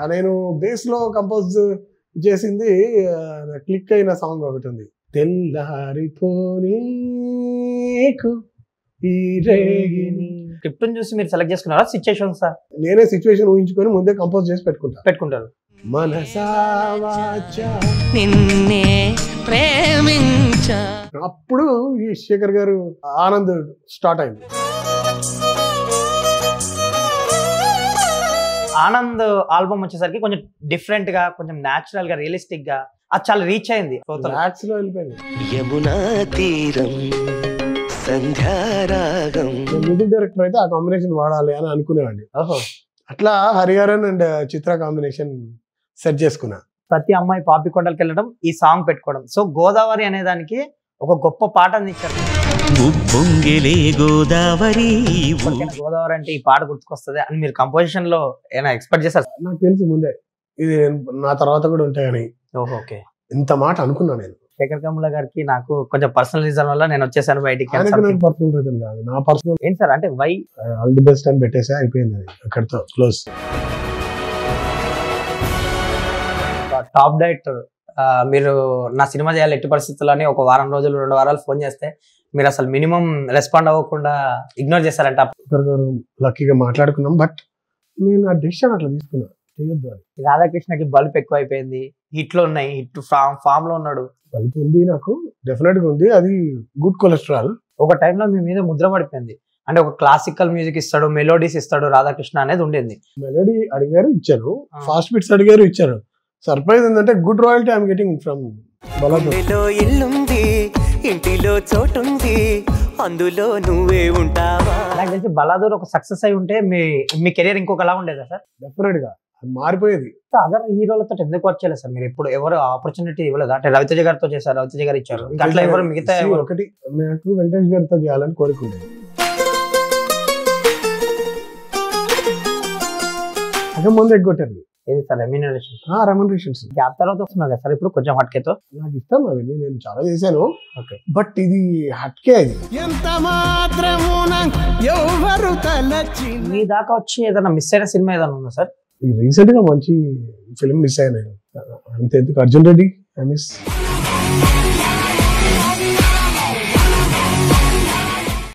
నేను బేస్ లో కంపోజ్ చేసింది క్లిక్ అయిన సాంగ్ ఒకటి ఉంది తెల్లారిపోనీకు ఈ రేగిని స్క్రిప్ట్ చూసి మీరు సెలెక్ట్ చేసుకున్నారా సిచ్యుయేషన్స్ నేనే సిచ్యువేషన్ ఊహించుకొని ముందే కంపోజ్ చేసి పెట్టుకుంటా పెట్టుకుంటారు మనసా వాచా నిన్నే ప్రేమించా అప్పుడు ఈ శేఖర్ గారు ఆనంద్ స్టార్ట్ అయింది ఆనంద్ ఆల్బమ్ వచ్చేసరికి కొంచెం డిఫరెంట్ గా కొంచెం న్యాచురల్ గా రియలిస్టిక్ గా అది చాలా రీచ్ అయింది శ్రోతలు. మ్యాథ్స్ లో వెళ్ళిపోయింది యమునా తీరం సంధ్యారాగం నేను మ్యూజిక్ డైరెక్టర్ అయితే ఆ కాంబినేషన్ వాడాలి అని అనుకునేవాడిని ఓహో అట్లా Hariharan and Chithra combination set చేసుకున్నా ప్రతి అమ్మాయి పాపి కొండలకి వెళ్ళడం ఈ సాంగ్ పెట్టుకోవడం సో గోదావరి అనే దానికి ఒక గొప్ప పాట అందించారు ఉప్పొంగిలే గోదావరి ఇప్పటికైనా గోదావరి అంటే ఈ పాట గుర్తుకొస్తుంది అని మీరు కంపోజిషన్ లో ఏమైనా ఎక్స్పెక్ట్ చేశారు నాకు తెలుసు ముందే ఇది నా తర్వాత కూడా ఉంటాయని ఓహో ఓకే ఇంత మాట అనుకున్నా నేను శేఖర్ కమ్ముల గారికి నాకు కొంచెం పర్సనల్ రీజన్ వల్ల నేను వచ్చేసాను బయటికి అని ఆయనకు నాకు something. పర్సనల్ రీజన్ కాదు నా పర్సనల్ ఏంటి సార్ అంటే వై ఆల్ ది బెస్ట్ అని పెట్టేసి అయిపోయింది అది అక్కడితో క్లోజ్ టాప్ డైరెక్టర్ మీరు నా సినిమా చేయాలి ఎట్టి పరిస్థితుల్లోని ఒక వారం రోజులు రెండు వారాలు ఫోన్ చేస్తే మీరు అసలు మినిమం రెస్పాండ్ అవ్వకుండా ఇగ్నోర్ చేశారంట ఒకరి గారు లక్కీగా మాట్లాడుకున్నాం బట్ నేను ఆ డిసిషన్ అట్లా తీసుకున్నా చేయొద్దు అని రాధాకృష్ణకి బల్బ్ ఎక్కువ అయిపోయింది హిట్ లో ఉన్నాయి హిట్ ఫామ్ ఫామ్ లో ఉన్నాడు బల్బ్ ఉంది నాకు డెఫినెట్ గా ఉంది అది గుడ్ కొలెస్ట్రాల్ ఒక టైంలో మీ మీద ముద్ర పడిపోయింది అంటే ఒక క్లాసికల్ మ్యూజిక్ ఇస్తాడు మెలోడీస్ ఇస్తాడు రాధాకృష్ణ అనేది ఉండేది మెలోడీ అడిగారు ఇచ్చాను ఆ. ఫాస్ట్ బిట్స్ అడిగారు ఇచ్చారు సర్ప్రైజ్ ఏంటంటే good royalty I'm getting from Baladoor గుండెలో ఇల్లుంది ఇంటిలో చోటుంది అందులో నువ్వే ఉంటావా నాకు తెలిసి బలాదూర్ ఒక సక్సెస్ అయి ఉంటే మీ మీ కెరీర్ ఇంకొకలా ఉండేదా సార్ డెఫినెట్ గా అది మారిపోయేది అదర్ హీరోలతో ఎందుకు వర్క్ చేయలేదు సార్ మీరు ఇప్పుడు ఎవరు ఆపర్చునిటీ ఇవ్వలేదు అంటే రవితేజ గారితో చేశారు రవితేజ గారు ఇచ్చారు ఇంకా అట్లా ఎవరు మిగతా See, ఎవరు ఒకటి నాకు వెంకటేష్ గారితో చేయాలని కోరుకుండేది అదే ముందు ఎగ్గొట్టారు ఏది సార్ రెమ్యూనరేషన్ ఆ రెమ్యునరేషన్స్ గ్యాప్ తర్వాత వస్తున్నారు కదా సార్ ఇప్పుడు కొంచెం హట్కేతో నాకు ఇష్టం అవన్నీ నేను చాలా చేశాను ఓకే బట్ ఇది హట్కే అది ఎంత మాత్రమున ఎవరు తలచి మీ దాకా వచ్చి ఏదైనా మిస్ అయిన సినిమా ఏదైనా ఉందా సార్ రీసెంట్ గా మంచి ఫిల్మ్ మిస్ అయ్యాను నేను అంతే ఎందుకు అర్జున్ రెడ్డి ఐ మిస్